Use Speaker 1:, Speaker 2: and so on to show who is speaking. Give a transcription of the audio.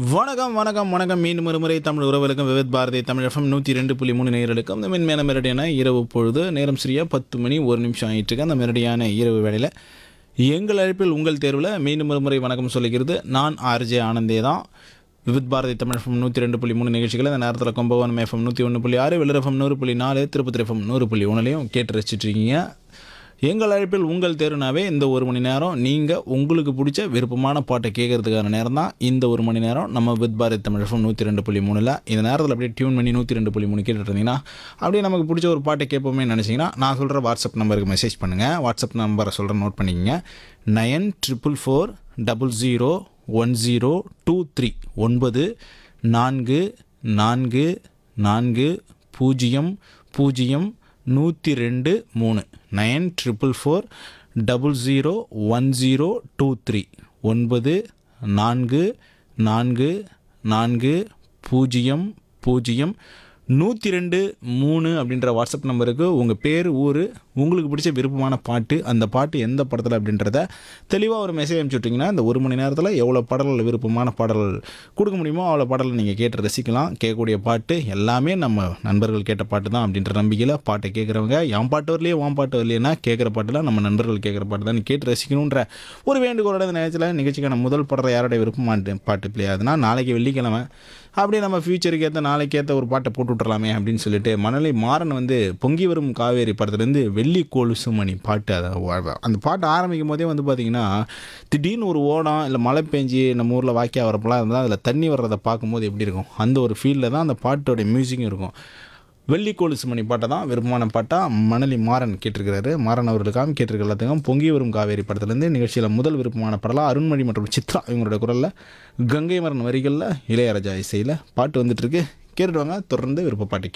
Speaker 1: வணக்கம் வணக்கம் வணக்கம் மீண்டும் ஒரு முறை தமிழ் உறவுகளுக்கும் விவேத் பாரதி தமிழ் எஃப்எம் நூற்றி ரெண்டு புள்ளி மூணு நேயர்களுக்கும் இந்த மென்மேன மெரடியான இரவு பொழுது நேரம் சரியா பத்து மணி ஒரு நிமிஷம் ஆகிட்டு இருக்கு அந்த மெரடியான இரவு வேளையில் எங்கள் அழைப்பில் உங்கள் தேர்வில் மீண்டும் ஒரு முறை வணக்கம் சொல்லிக்கிறது நான் ஆர்ஜே ஆனந்தே தான் விவித் பாரதி தமிழ் எஃப்எம் நூற்றி ரெண்டு புள்ளி மூணு நிகழ்ச்சிகள் இந்த நேரத்தில் கும்பகோணம் எஃப்எம் நூற்றி ஒன்று புள்ளி ஆறு வெள்ளர் எஃப்எம் நூறு புள்ளி நாலு திருப்பதி எஃப்எம் நூறு புள்ளி ஒன்றுலையும் கேட்டு ரசிச்சிட்டு இருக்கீங்க எங்கள் அழைப்பில் உங்கள் தேர்வுனாவே இந்த ஒரு மணி நேரம் நீங்கள் உங்களுக்கு பிடிச்ச விருப்பமான பாட்டை கேட்கறதுக்கான நேரம் தான் இந்த ஒரு மணி நேரம் நம்ம வித் பாரத் தமிழ் எஃப்எம் நூற்றி ரெண்டு புள்ளி மூணில் இந்த நேரத்தில் அப்படியே டியூன் பண்ணி நூற்றி ரெண்டு புள்ளி மூணு கேட்டுட்டு இருந்தீங்கன்னா அப்படியே நமக்கு பிடிச்ச ஒரு பாட்டை கேட்போமே நினச்சிங்கன்னா நான் சொல்கிற வாட்ஸ்அப் நம்பருக்கு மெசேஜ் பண்ணுங்கள் வாட்ஸ்அப் நம்பரை சொல்கிறேன் நோட் பண்ணிக்கங்க nine triple four double zero one zero two three ஒன்பது நான்கு நான்கு நான்கு பூஜ்ஜியம் பூஜ்ஜியம் நூற்றி ரெண்டு மூணு nine triple four double zero one zero two three ஒன்பது நான்கு நான்கு நான்கு பூஜ்ஜியம் பூஜ்ஜியம் நூற்றி ரெண்டு மூணு அப்படின்ற வாட்ஸ்அப் நம்பருக்கு உங்கள் பேர் ஊர் உங்களுக்கு பிடிச்ச விருப்பமான பாட்டு அந்த பாட்டு எந்த படத்தில் அப்படின்றத தெளிவாக ஒரு மெசேஜ் அனுப்பிச்சு விட்டிங்கன்னா இந்த ஒரு மணி நேரத்தில் எவ்வளோ பாடல்கள் விருப்பமான பாடல்கள் கொடுக்க முடியுமோ அவ்வளோ பாடல் நீங்கள் கேட்டு ரசிக்கலாம் கேட்கக்கூடிய பாட்டு எல்லாமே நம்ம நண்பர்கள் கேட்ட பாட்டு தான் அப்படின்ற நம்பிக்கையில் பாட்டை கேட்குறவங்க என் பாட்டு வரலையே உன் பாட்டு வரலையேன்னா கேட்குற பாட்டுலாம் நம்ம நண்பர்கள் கேட்குற பாட்டு தான் நீ கேட்டு ரசிக்கணுன்ற ஒரு வேண்டுகோளோட இந்த நேரத்தில் நிகழ்ச்சிக்கான முதல் பாடுற யாருடைய விருப்பமான பாட்டு பிள்ளை அதுனா நாளைக்கு வெள்ளிக்கிழமை அப்படியே நம்ம ஃபியூச்சருக்கு ஏற்ற நாளைக்கு ஏற்ற ஒரு பாட்டை போட்டு விட்றலாமே அப்படின்னு சொல்லிட்டு மணலை மாறன் வந்து பொங்கி வரும் காவேரி படத்துலேருந்து வெள்ளி கொலுசு மணி பாட்டு அதை வ- அந்த பாட்டு ஆரம்பிக்கும் போதே வந்து பார்த்திங்கன்னா திடீர்னு ஒரு ஓடம் இல்லை மழை பெஞ்சு நம்ம ஊரில் வாக்கியா வரப்பெல்லாம் இருந்தால் அதில் தண்ணி வர்றதை பார்க்கும்போது எப்படி இருக்கும் அந்த ஒரு ஃபீலில் தான் அந்த பாட்டோட மியூசிக்கும் இருக்கும் வெள்ளி கொலுசு மணி பாட்டை தான் விருப்பமான பாட்டாக மணலி மாறன் கேட்டிருக்கிறாரு மாறன் அவர்களுக்காக கேட்டிருக்க எல்லாத்துக்கும் பொங்கி வரும் காவேரி படத்துலேருந்து நிகழ்ச்சியில் முதல் விருப்பமான பாடலாக அருண்மொழி மற்றும் சித்ரா இவங்களோட குரலில் கங்கை மரன் வரிகளில் இளையராஜா இசையில் பாட்டு வந்துட்டுருக்கு கேட்டுட்டு வாங்க தொடர்ந்து விருப்ப பாட்டு